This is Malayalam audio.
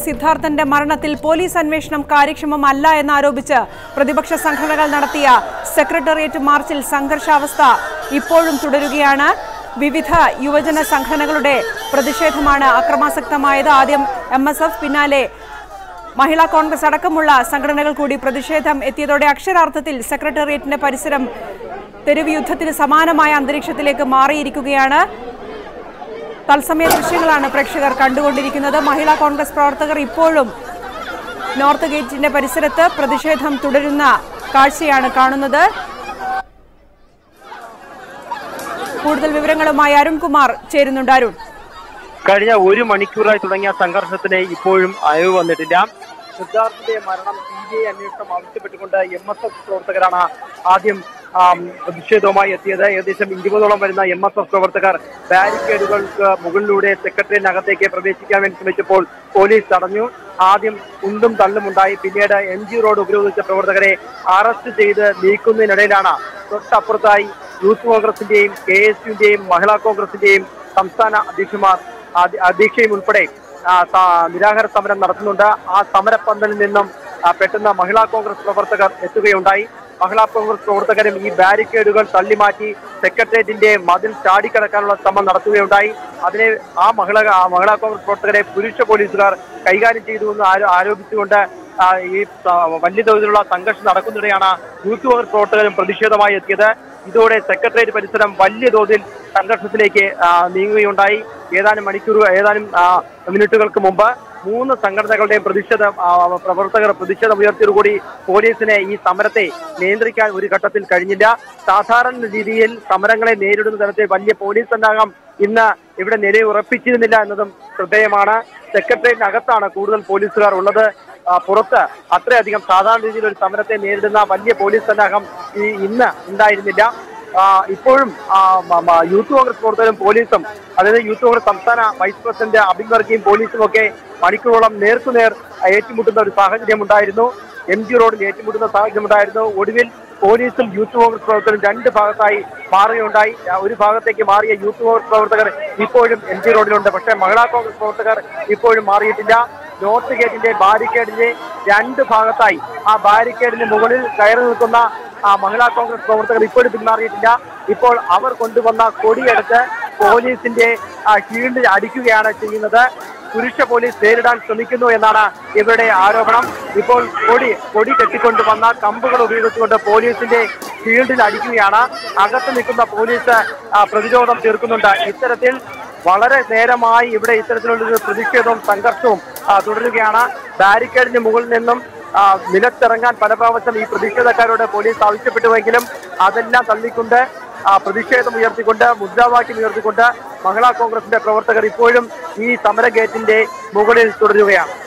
സിദ്ധാർത്ഥന്റെ മരണത്തിൽ പോലീസ് അന്വേഷണം കാര്യക്ഷമമല്ല എന്നാരോപിച്ച് പ്രതിപക്ഷ സംഘടനകൾ നടത്തിയ സെക്രട്ടേറിയറ്റ് മാർച്ചിൽ സംഘർഷാവസ്ഥ ഇപ്പോഴും തുടരുകയാണ് വിവിധ യുവജന സംഘടനകളുടെ പ്രതിഷേധമാണ് അക്രമാസക്തമായത് ആദ്യം എം എസ് എഫ് പിന്നാലെ മഹിളാ കോൺഗ്രസ് അടക്കമുള്ള സംഘടനകൾ കൂടി പ്രതിഷേധം എത്തിയതോടെ അക്ഷരാർത്ഥത്തിൽ സെക്രട്ടേറിയറ്റിന്റെ പരിസരം തെരുവ് യുദ്ധത്തിന് സമാനമായ അന്തരീക്ഷത്തിലേക്ക് മാറിയിരിക്കുകയാണ് തത്സമയ ദൃശ്യങ്ങളാണ് പ്രേക്ഷകർ കണ്ടുകൊണ്ടിരിക്കുന്നത് മഹിളാ കോൺഗ്രസ് പ്രവർത്തകർ ഇപ്പോഴും നോർത്ത് ഗേറ്റിന്റെ പരിസരത്ത് പ്രതിഷേധം തുടരുന്ന കാഴ്ചയാണ് കാണുന്നത് കൂടുതൽ വിവരങ്ങളുമായി അരുൺകുമാർ ചേരുന്നുണ്ട് അരുൺ കഴിഞ്ഞ ഒരു മണിക്കൂറായി തുടങ്ങിയ സംഘർഷത്തിന് ഇപ്പോഴും അയവ് വന്നിട്ടില്ല സിദ്ധാർത്ഥിന്റെ മരണം സി ബി ഐ അന്വേഷണം ആവശ്യപ്പെട്ടുകൊണ്ട് എം എസ് എഫ് പ്രവർത്തകരാണ് ആദ്യം ആം, പ്രതിഷേധവുമായി എത്തിയത് ഏകദേശം ഇരുപതോളം വരുന്ന എം എസ് എഫ് പ്രവർത്തകർ ബാരിക്കേഡുകൾക്ക് മുകളിലൂടെ സെക്രട്ടറിയറ്റിനകത്തേക്ക് പ്രവേശിക്കാൻ വേണ്ടി ശ്രമിച്ചപ്പോൾ പോലീസ് തടഞ്ഞു ആദ്യം ഉണ്ടും തള്ളും ഉണ്ടായി പിന്നീട് എം ജി റോഡ് ഉപരോധിച്ച പ്രവർത്തകരെ അറസ്റ്റ് ചെയ്ത് നീക്കുന്നതിനിടയിലാണ് തൊട്ടപ്പുറത്തായി യൂത്ത് കോൺഗ്രസിന്റെയും കെ എസ് യുവിന്റെയും മഹിളാ കോൺഗ്രസിന്റെയും സംസ്ഥാന അധ്യക്ഷന്മാർ അധി- അധ്യക്ഷയും ഉൾപ്പെടെ ആ, സ- നിരാഹാര സമരം നടത്തുന്നുണ്ട് ആ സമരപ്പന്തലിൽ നിന്നും ആ, പെട്ടെന്ന് മഹിളാ കോൺഗ്രസ് പ്രവർത്തകർ എത്തുകയുണ്ടായി മഹിളാ കോൺഗ്രസ് പ്രവർത്തകരും ഈ ബാരിക്കേഡുകൾ തള്ളിമാറ്റി സെക്രട്ടേറിയറ്റിന്റെ മതിൽ ചാടിക്കടക്കാനുള്ള ശ്രമം നടത്തുകയുണ്ടായി അതിനെ ആ മഹിള ആ മഹിളാ കോൺഗ്രസ് പ്രവർത്തകരെ പുരുഷ പോലീസുകാർ കൈകാര്യം ചെയ്തു എന്ന് ആരോ- ആരോപിച്ചുകൊണ്ട് ആ, ഈ സ- വലിയ തോതിലുള്ള സംഘർഷം നടക്കുന്നതിടെയാണ് യൂത്ത് കോൺഗ്രസ് പ്രവർത്തകരും പ്രതിഷേധമായി എത്തിയത് ഇതോടെ സെക്രട്ടേറിയറ്റ് പരിസരം വലിയ തോതിൽ സംഘർഷത്തിലേക്ക് ആ, നീങ്ങുകയുണ്ടായി ഏതാനും മണിക്കൂർ ഏതാനും ആ, മിനിറ്റുകൾക്ക് മുമ്പ് മൂന്ന് സംഘടനകളുടെയും പ്രതിഷേധ ആ, പ്രവർത്തകർ പ്രതിഷേധം ഉയർത്തിയതോടുകൂടി പോലീസിനെ ഈ സമരത്തെ നിയന്ത്രിക്കാൻ ഒരു ഘട്ടത്തിൽ കഴിഞ്ഞില്ല സാധാരണ രീതിയിൽ സമരങ്ങളെ നേരിടുന്ന തരത്തിൽ വലിയ പോലീസ് സന്നാഹം ഇന്ന് ഇവിടെ നിലയുറപ്പിച്ചിരുന്നില്ല എന്നതും ശ്രദ്ധേയമാണ് സെക്രട്ടേറിയറ്റിനകത്താണ് കൂടുതൽ പോലീസുകാർ ഉള്ളത് ആ, പുറത്ത് അത്രയധികം സാധാരണ രീതിയിൽ ഒരു സമരത്തെ നേരിടുന്ന വലിയ പോലീസ് സന്നാഹം ഈ ഇന്ന് ഉണ്ടായിരുന്നില്ല ആ, ഇപ്പോഴും ആ, മ- മ- യൂത്ത് കോൺഗ്രസ് പ്രവർത്തകരും പോലീസും അതായത് യൂത്ത് കോൺഗ്രസ് സംസ്ഥാന വൈസ് പ്രസിഡന്റ് അബിൻ വർഗിയും പോലീസും ഒക്കെ മണിക്കൂറോളം നേർക്കുനേർ ഏറ്റുമുട്ടുന്ന ഒരു സാഹചര്യം ഉണ്ടായിരുന്നു എം ജി റോഡിൽ ഏറ്റുമുട്ടുന്ന സാഹചര്യം ഉണ്ടായിരുന്നു ഒടുവിൽ പോലീസും യൂത്ത് കോൺഗ്രസ് പ്രവർത്തകരും രണ്ട് ഭാഗത്തായി മാറുകയുണ്ടായി ആ, ഒരു ഭാഗത്തേക്ക് മാറിയ യൂത്ത് കോൺഗ്രസ് പ്രവർത്തകർ ഇപ്പോഴും എം ജി റോഡിലുണ്ട് പക്ഷേ മഹിളാ കോൺഗ്രസ് പ്രവർത്തകർ ഇപ്പോഴും മാറിയിട്ടില്ല നോർത്ത് ഗേറ്റിന്റെ ബാരിക്കേഡിന്റെ രണ്ട് ഭാഗത്തായി ആ ബാരിക്കേഡിന് മുകളിൽ കയറി നിൽക്കുന്ന ആ മഹിളാ കോൺഗ്രസ് പ്രവർത്തകർ ഇപ്പോഴും പിന്മാറിയിട്ടില്ല ഇപ്പോൾ അവർ കൊണ്ടുവന്ന കൊടിയെടുത്ത് പോലീസിന്റെ ആ, ഷീൽഡിൽ അടിക്കുകയാണ് ചെയ്യുന്നത് പുരുഷ പോലീസ് നേരിടാൻ ശ്രമിക്കുന്നു എന്നാണ് ഇവരുടെ ആരോപണം ഇപ്പോൾ കൊടി കൊടി കെട്ടിക്കൊണ്ടുവന്ന കമ്പുകൾ ഉപയോഗിച്ചുകൊണ്ട് പോലീസിന്റെ ഷീൽഡിൽ അടിക്കുകയാണ് അകത്ത് നിൽക്കുന്ന പോലീസ് ആ, പ്രതിരോധം തീർക്കുന്നുണ്ട് ഇത്തരത്തിൽ വളരെ നേരമായി ഇവിടെ ഇത്തരത്തിലുള്ള ഒരു പ്രതിഷേധവും സംഘർഷവും ആ, തുടരുകയാണ് ബാരിക്കേഡിന് മുകളിൽ നിന്നും ആ, നിലത്തിറങ്ങാൻ പല പ്രാവശ്യം ഈ പ്രതിഷേധക്കാരോട് പോലീസ് ആവശ്യപ്പെട്ടുവെങ്കിലും അതെല്ലാം തള്ളിക്കൊണ്ട് ആ, പ്രതിഷേധം ഉയർത്തിക്കൊണ്ട് മുദ്രാവാക്യം ഉയർത്തിക്കൊണ്ട് മഹിളാ കോൺഗ്രസിന്റെ പ്രവർത്തകർ ഇപ്പോഴും ഈ സമര ഗേറ്റിന്റെ മുകളിൽ തുടരുകയാണ്